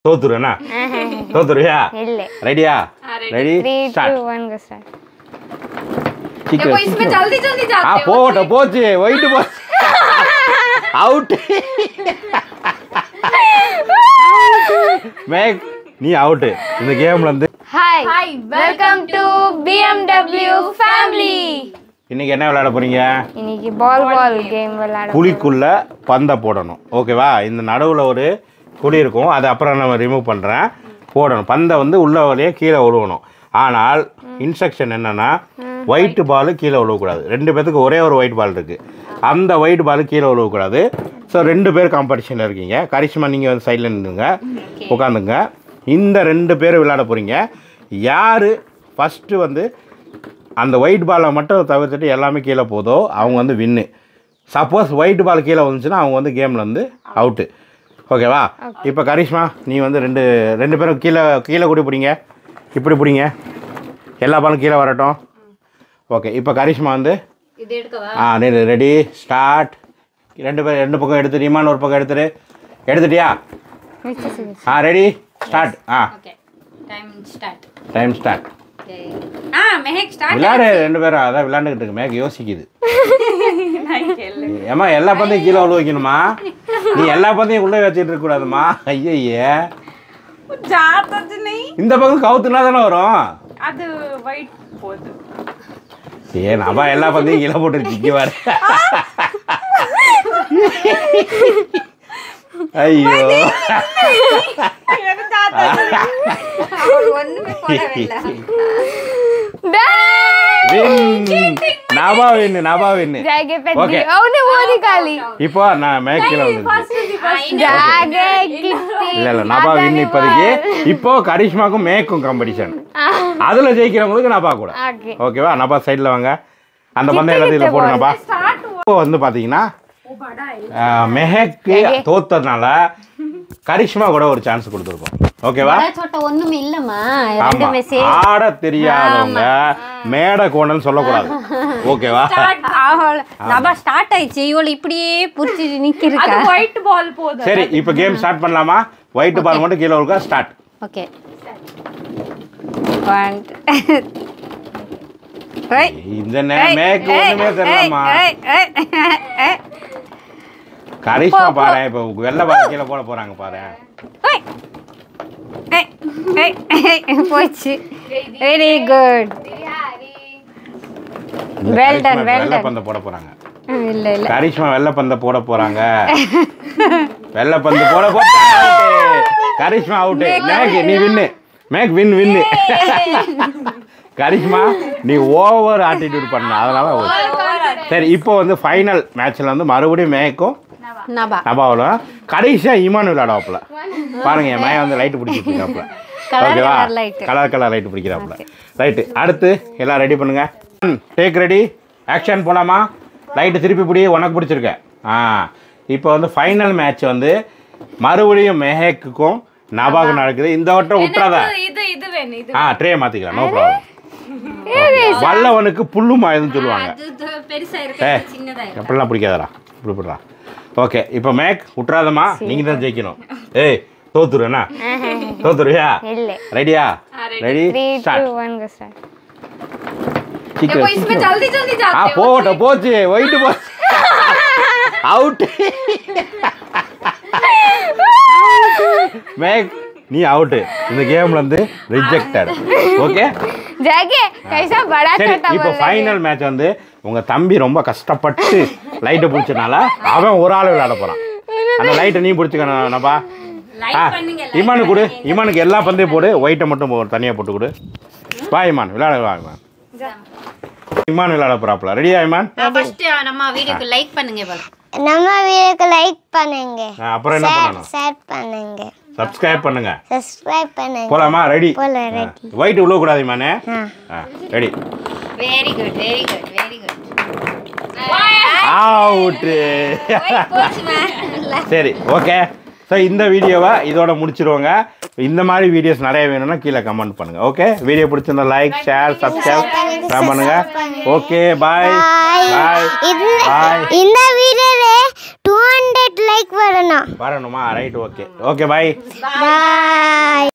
தோத்துருவேண்ணா தோத்துருவியா இல்லை ரெடியா ready three start two one start சீக்கிரம் देखो इसमें சீக்கிரம் जल्दी जल्दी ஆ जाते हो போகட்டும் போச்சு ஒயிட்டு போச்சு அவுட் மேக் நீ அவுட்டு இந்த கேம்ல இருந்து hi Hi, welcome to BMW family இன்னைக்கு என்ன விளையாட போறீங்க இன்னைக்கு பால் பால் கேம் விளையாட குழிக்குள்ள பந்தை போடணும் ஓகேவா இந்த நடுவில் ஒரு குழி இருக்கும் அதை அப்புறம் நம்ம ரிமூவ் பண்ணுறேன் போடணும் பந்தை வந்து உள்ள வழியே கீழே விழுவணும் ஆனால் இன்ஸ்ட்ரக்ஷன் என்னன்னா ஒயிட் பால் கீழே விழுவக்கூடாது ரெண்டு பேத்துக்கு ஒரே ஒரு ஒயிட் பால் இருக்குது அந்த ஒயிட் பால் கீழே விழுவக்கூடாது ஸோ ரெண்டு பேர் காம்படிஷனில் இருக்கீங்க கரிஷ்மா நீங்கள் வந்து சைடில் நின்றுங்க உட்காந்துங்க இந்த ரெண்டு பேர் விளையாட போகிறீங்க யார் ஃபஸ்ட்டு வந்து அந்த ஒயிட் பாலை மட்டும் தவிர்த்துட்டு எல்லாமே கீழே போதோ அவங்க வந்து வின்னு சப்போஸ் ஒயிட் பால் கீழே வந்துச்சுன்னா அவங்க வந்து கேமில் வந்து அவுட்டு ஓகேவா இப்போ கரிஷ்மா நீ வந்து ரெண்டு ரெண்டு பேரும் கீழே கீழே கூடி பிடிங்க இப்படி பிடிங்க எல்லா பாலும் கீழே வரட்டும் ஓகே இப்போ கரிஷ்மா வந்து இது எடுக்கவா ஆ ரெடி ஸ்டார்ட் ரெண்டு பேர் ரெண்டு பக்கம் எடுத்துட்டு இமான் ஒரு பக்கம் எடுத்துரு எடுத்துட்டியா ஆ ரெடி ஸ்டார்ட் ஆ okay time start time start ஆ மெஹக் ஸ்டார்ட் விளையாடு ரெண்டு பேரும் அதான் விளையாண்டுக்கிட்டு இருக்கு மேக் யோசிக்குது ஏம்மா எல்லா பந்தையும் கீழே உள்ள வைக்கணுமா நீ எல்லா பந்தையும் உள்ளே வச்சுட்டு இருக்க கூடாதுமா ஐயய்யே ஜாத்தது नहीं இந்த பக்கம் கவுத்துனா தானே வரும் அது ஒயிட் போகுது ஏ நம்ம எல்லா பந்தையும் கீழே போட்டு திக்கி வர ஐயோ ஒண்ணுமே போடவே இல்ல win Nabha win Nabha win ಜಾಗೆ Okay. ಪೆದ್ದಿ ಅವನೇ ಓದಿ ಖಾಲಿ இப்போ நான் மேக் கீழே வந்துருச்சு ಜಾಗೆ ಕಿತ್ತಿ இல்ல இல்ல நபா வின் இப்போதைக்கு இப்போ கரிஷ்மாக்கும் மேக்கும் காம்படிஷன் அதுல ஜெயிக்கிறவங்களுக்கு நபா கூட ಓಕೆ ஓகேவா நபா சைடில் வாங்க அந்த பந்தம் எல்லாத்தையும் இதில் போடுங்கப்பா இப்போ வந்து பார்த்தீங்கன்னா மெஹக்கு தோத்ததுனால கரிஷ்மா கூட ஒரு சான்ஸ் கொடுத்துருக்கோம் ஓகேவா சோட்ட ஒண்ணுமே இல்லம்மா ஆமா ரெண்டுமே சே ஆட தெரியாதவங்க மேடை கோணன்னு சொல்லக்கூடாது ஓகேவா அவள் நபா ஸ்டார்ட் ஆயிடுச்சு இவள் இப்படியே புடிச்சிட்டு அது நிக்கிறக்கா ஒயிட் பால் போகுது சரி இப்போ கேம் ஸ்டார்ட் பண்ணலாமா ஒயிட் பால் மட்டும் கீழே இருக்கா ஸ்டார்ட் ஓகே ஒன் இந்த நேரம் மேக்கு ஒண்ணுமே தெரியலம்மா கரிஷ்மா பாரு இப்போ வெள்ளை பால் கீழே போட போறாங்க பாரு போச்சு வெரி குட் இந்த Well done, கரிஷ்மா well வெள்ளை done. பந்தை போட போறாங்க இல்ல இல்ல கரிஷ்மா வெள்ளை பந்தை போட போறாங்க வெள்ளை பந்து போட போட்டா கரிஷ்மா அவுட் மேக் நீ வின்னு மேக் வின் வின்னு கரிஷ்மா நீ ஓவர் ஆட்டிடியூட் பண்ண அதனால out. சரி இப்போ வந்து ஃபைனல் மேட்ச்ல வந்து மறுபடியும் மேக்கும் நபா நபாவில் கடைசியாக ஈமான் விளையாடுவாப்புல பாருங்க என் மயன் வந்து லைட்டு பிடிச்சிட்டு இருக்காப்புல Colour ஓகேவா colour light. Colour colour light பிடிக்கிறாப்புல ரைட்டு அடுத்து எல்லாம் ரெடி பண்ணுங்க டேக் ரெடி ஆக்ஷன் போலாமா லைட்டு திருப்பி பிடி உனக்கு பிடிச்சிருக்க ஆ இப்போ வந்து ஃபைனல் மேட்ச் வந்து மறுபடியும் மெஹேக்குக்கும் நபாவுக்கும் நடக்குது இந்த வட்டம் விட்டுறாத இது இது வேணும் இது ஆ ட்ரே மாற்றிக்கலாம் நோ ப்ராப்ளம் வல்லவனுக்கு புல்லு மாயுதுன்னு சொல்லுவாங்க இது பெருசா ஏ இருக்கு சின்னதா இருக்கு எப்படிலாம் பிடிக்காதடா இப்படி பிடிறா ஓகே இப்போ மேக் விட்றாதம்மா நீங்கள் தான் ஜெயிக்கணும் ஏய் தோத்துருவேண்ணா தோத்துருவியா இல்லை ரெடியா ready three start two one start देखो சீக்கிரம் इसमें சீக்கிரம் जल्दी जल्दी ஆ जाते हो போகட்டும் போச்சு ஒயிட்டு போச்சு அவுட் மேக் நீ அவுட்டு இந்த கேம்ல இருந்து ரிஜெக்டட் ஓகே ಜಾಗೆ ಕೈಸಾ ಬಡ சரி ಚೋಟ இப்போ ஃபைனல் மேட்ச் வந்து உங்க தம்பி ரொம்ப கஷ்டப்பட்டு லைட்டை பிடிச்சனால அவன் ஒரு ஆள் விளையாட போறான் அந்த லைட்டை நீ பிடிச்சிக்கணும் நப்பா ஆ இமானு கொடு இமானுக்கு எல்லா பந்தையும் போடு ஒயிட்டை மட்டும் போ- தனியா போட்டு கொடு வா இமான் விளையாட வா இமான் இமான் விளையாட போறாப்ல ரெடியா இமான் ஃபர்ஸ்ட் நம்ம வீடியோக்கு லைக் பண்ணுங்க பாரு நம்ம வீடியோக்கு லைக் பண்ணுங்க ஆ, அப்புறம் என்ன பண்ணணும் ஷேர் பண்ணுங்க சப்ஸ்கிரைப் பண்ணுங்க சப்ஸ்கிரைப் பண்ணுங்க போலாமா ரெடி போல ரெடி ஒயிட் உள்ள கூடாது இமானே ஆ ready very good very good very good out சரி ஓகே ஸோ இந்த வீடியோவை இதோட முடிச்சிருவோங்க இந்த மாதிரி வீடியோஸ் நிறைய வேணும்னா கீழே கமெண்ட் பண்ணுங்க ஓகே வீடியோ பிடிச்சிருந்தா லைக் ஷேர் சப்ஸ்கிரைப் பண்ணுங்க ஓகே பாய் பாய் இந்த பாய் இந்த வீடியோல டூ ஹண்ட்ரட் லைக் வரணும் வரணுமா ரைட் ஓகே ஓகே பாய் பாய்